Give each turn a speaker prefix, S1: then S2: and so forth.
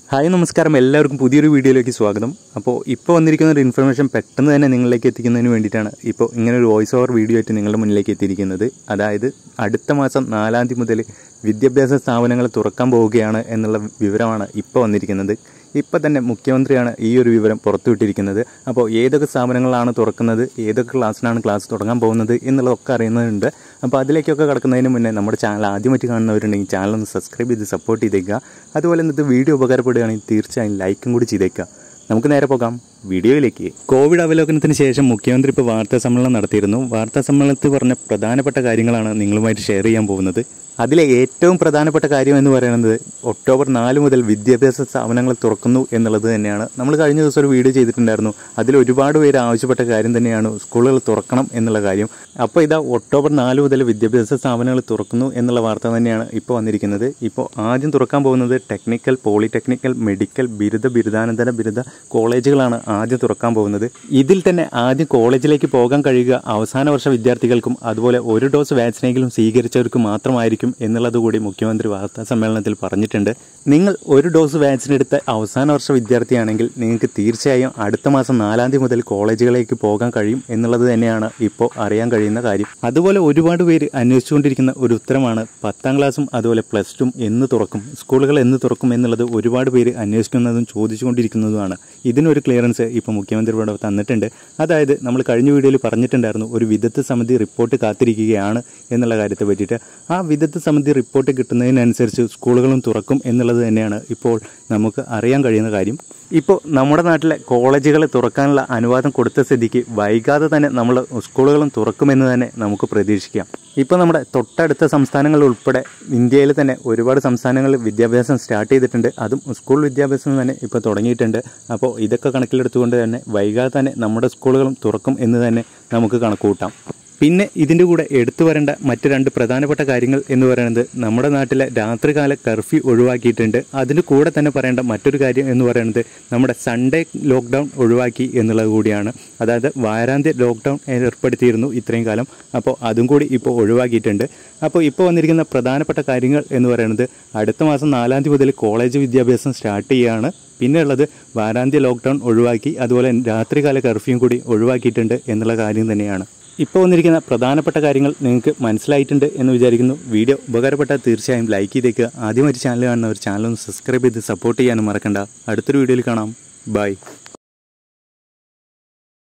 S1: hi നമസ്കാരം എല്ലാവർക്കും പുതിയൊരു വീഡിയോയിലേക്ക് സ്വാഗതം അപ്പോൾ ഇപ്പോൾ വന്നിരിക്കുന്ന ഒരു ഇൻഫർമേഷൻ പെട്ടെന്ന് തന്നെ നിങ്ങളിലേക്ക് എത്തിക്കുന്നതിന് വേണ്ടിയിട്ടാണ് ഇപ്പോൾ ഇങ്ങനെ ഒരു വോയിസ് ഓവർ വീഡിയോ ആയിട്ട് നിങ്ങളുടെ മുന്നിലേക്ക് എത്തിയിരിക്കുന്നത് അതായത് അടുത്ത മാസം നാലാം തീയതി മുതൽ വിദ്യാഭ്യാസ സ്ഥാപനങ്ങൾ തുറക്കാൻ പോവുകയാണ് എന്നുള്ള വിവരമാണ് ഇപ്പോൾ വന്നിരിക്കുന്നത് ഇപ്പോൾ തന്നെ മുഖ്യമന്ത്രിയാണ് ഈ ഒരു വിവരം പുറത്തുവിട്ടിരിക്കുന്നത് അപ്പോൾ ഏതൊക്കെ സ്ഥാപനങ്ങളാണ് തുറക്കുന്നത് ഏതൊക്കെ ക്ലാസ്സിനാണ് ക്ലാസ് തുടങ്ങാൻ പോകുന്നത് എന്നുള്ളതൊക്കെ അറിയുന്നതുണ്ട് അപ്പോൾ അതിലേക്കൊക്കെ കിടക്കുന്നതിന് മുന്നേ നമ്മുടെ ചാനൽ ആദ്യമായിട്ട് കാണുന്നവരുണ്ടെങ്കിൽ ചാനൽ ഒന്ന് സബ്സ്ക്രൈബ് ചെയ്ത് സപ്പോർട്ട് ചെയ്തേക്കുക അതുപോലെ ഇന്നത്തെ വീഡിയോ ഉപകാരപ്പെടുകയാണെങ്കിൽ തീർച്ചയായും ലൈക്കും കൂടി ചെയ്തേക്കുക നമുക്ക് നേരെ പോകാം വീഡിയോയിലേക്ക് കോവിഡ് അവലോകനത്തിന് ശേഷം മുഖ്യമന്ത്രി ഇപ്പോൾ വാർത്താ സമ്മേളനം നടത്തിയിരുന്നു വാർത്താ സമ്മേളനത്തിൽ പറഞ്ഞ പ്രധാനപ്പെട്ട കാര്യങ്ങളാണ് നിങ്ങളുമായിട്ട് ഷെയർ ചെയ്യാൻ പോകുന്നത് അതിലെ ഏറ്റവും പ്രധാനപ്പെട്ട കാര്യം എന്ന് പറയുന്നത് ഒക്ടോബർ നാല് മുതൽ വിദ്യാഭ്യാസ സ്ഥാപനങ്ങൾ തുറക്കുന്നു എന്നുള്ളത് തന്നെയാണ് നമ്മൾ കഴിഞ്ഞ ദിവസം ഒരു വീഡിയോ ചെയ്തിട്ടുണ്ടായിരുന്നു അതിൽ ഒരുപാട് പേര് ആവശ്യപ്പെട്ട കാര്യം തന്നെയാണ് സ്കൂളുകൾ തുറക്കണം എന്നുള്ള കാര്യം അപ്പോൾ ഇതാ ഒക്ടോബർ നാല് മുതൽ വിദ്യാഭ്യാസ സ്ഥാപനങ്ങൾ തുറക്കുന്നു എന്നുള്ള വാർത്ത തന്നെയാണ് ഇപ്പോൾ വന്നിരിക്കുന്നത് ഇപ്പോൾ ആദ്യം തുറക്കാൻ പോകുന്നത് ടെക്നിക്കൽ പോളിടെക്നിക്കൽ മെഡിക്കൽ ബിരുദ ബിരുദാനന്തര ബിരുദ കോളേജുകളാണ് ആദ്യം തുറക്കാൻ പോകുന്നത് ഇതിൽ തന്നെ ആദ്യം കോളേജിലേക്ക് പോകാൻ കഴിയുക അവസാന വർഷ വിദ്യാർത്ഥികൾക്കും അതുപോലെ ഒരു ഡോസ് വാക്സിനെങ്കിലും സ്വീകരിച്ചവർക്ക് മാത്രമായിരിക്കും എന്നുള്ളത് കൂടി മുഖ്യമന്ത്രി വാർത്താ സമ്മേളനത്തിൽ പറഞ്ഞിട്ടുണ്ട് നിങ്ങൾ ഒരു ഡോസ് വാക്സിൻ എടുത്ത അവസാന വർഷ വിദ്യാർത്ഥിയാണെങ്കിൽ നിങ്ങൾക്ക് തീർച്ചയായും അടുത്ത മാസം നാലാം തീയതി മുതൽ കോളേജുകളിലേക്ക് പോകാൻ കഴിയും എന്നുള്ളത് തന്നെയാണ് ഇപ്പോൾ അറിയാൻ കഴിയുന്ന കാര്യം അതുപോലെ ഒരുപാട് പേര് അന്വേഷിച്ചുകൊണ്ടിരിക്കുന്ന ഒരു ഉത്തരമാണ് പത്താം ക്ലാസ്സും അതുപോലെ പ്ലസ് ടും എന്ന് തുറക്കും സ്കൂളുകൾ എന്ന് തുറക്കും എന്നുള്ളത് ഒരുപാട് പേര് അന്വേഷിക്കുന്നതും ചോദിച്ചുകൊണ്ടിരിക്കുന്നതുമാണ് ഇതിനൊരു ക്ലിയറൻസ് ഇപ്പോൾ മുഖ്യമന്ത്രി ഇവിടെ തന്നിട്ടുണ്ട് അതായത് നമ്മൾ കഴിഞ്ഞ വീഡിയോയിൽ പറഞ്ഞിട്ടുണ്ടായിരുന്നു ഒരു വിദഗ്ധ സമിതി റിപ്പോർട്ട് കാത്തിരിക്കുകയാണ് എന്നുള്ള കാര്യത്തെ പറ്റിയിട്ട് ആ വിദഗ്ധ സമിതി റിപ്പോർട്ട് കിട്ടുന്നതിനനുസരിച്ച് സ്കൂളുകളും തുറക്കും എന്നുള്ളത് തന്നെയാണ് ഇപ്പോൾ നമുക്ക് അറിയാൻ കഴിയുന്ന കാര്യം ഇപ്പോൾ നമ്മുടെ നാട്ടിലെ കോളേജുകൾ തുറക്കാനുള്ള അനുവാദം കൊടുത്ത സ്ഥിതിക്ക് വൈകാതെ തന്നെ നമ്മൾ സ്കൂളുകളും തുറക്കുമെന്ന് തന്നെ നമുക്ക് പ്രതീക്ഷിക്കാം ഇപ്പോൾ നമ്മുടെ തൊട്ടടുത്ത സംസ്ഥാനങ്ങൾ ഉൾപ്പെടെ ഇന്ത്യയിൽ തന്നെ ഒരുപാട് സംസ്ഥാനങ്ങളിൽ വിദ്യാഭ്യാസം സ്റ്റാർട്ട് ചെയ്തിട്ടുണ്ട് അതും സ്കൂൾ വിദ്യാഭ്യാസം തന്നെ ഇപ്പോൾ തുടങ്ങിയിട്ടുണ്ട് അപ്പോൾ ഇതൊക്കെ കണക്കിലെടുത്തുകൊണ്ട് തന്നെ വൈകാതെ തന്നെ നമ്മുടെ സ്കൂളുകളും തുറക്കും എന്ന് തന്നെ നമുക്ക് കണക്കുകൂട്ടാം പിന്നെ ഇതിൻ്റെ കൂടെ എടുത്തു വരേണ്ട മറ്റ് രണ്ട് പ്രധാനപ്പെട്ട കാര്യങ്ങൾ എന്ന് പറയുന്നത് നമ്മുടെ നാട്ടിലെ രാത്രികാല കർഫ്യൂ ഒഴിവാക്കിയിട്ടുണ്ട് അതിന് കൂടെ തന്നെ പറയേണ്ട മറ്റൊരു കാര്യം എന്ന് പറയുന്നത് നമ്മുടെ സൺഡേ ലോക്ക്ഡൗൺ ഒഴിവാക്കി എന്നുള്ളത് കൂടിയാണ് അതായത് വാരാന്ത്യ ലോക്ക്ഡൗൺ ഏർപ്പെടുത്തിയിരുന്നു ഇത്രയും കാലം അപ്പോൾ അതും കൂടി ഇപ്പോൾ ഒഴിവാക്കിയിട്ടുണ്ട് അപ്പോൾ ഇപ്പോൾ വന്നിരിക്കുന്ന പ്രധാനപ്പെട്ട കാര്യങ്ങൾ എന്ന് പറയുന്നത് അടുത്ത മാസം നാലാം തീയതി മുതൽ കോളേജ് വിദ്യാഭ്യാസം സ്റ്റാർട്ട് ചെയ്യുകയാണ് പിന്നെ ഉള്ളത് വാരാന്ത്യ ലോക്ക്ഡൗൺ ഒഴിവാക്കി അതുപോലെ രാത്രികാല കർഫ്യൂം കൂടി ഒഴിവാക്കിയിട്ടുണ്ട് എന്നുള്ള കാര്യം തന്നെയാണ് ഇപ്പോൾ വന്നിരിക്കുന്ന പ്രധാനപ്പെട്ട കാര്യങ്ങൾ നിങ്ങൾക്ക് മനസ്സിലായിട്ടുണ്ട് എന്ന് വിചാരിക്കുന്നു വീഡിയോ ഉപകാരപ്പെട്ടാൽ തീർച്ചയായും ലൈക്ക് ചെയ്തേക്കുക ആദ്യമായിട്ട് ചാനൽ കാണുന്നവർ ചാനൽ ഒന്ന് സബ്സ്ക്രൈബ് ചെയ്ത് സപ്പോർട്ട് ചെയ്യാനും മറക്കണ്ട അടുത്തൊരു വീഡിയോയിൽ കാണാം ബൈ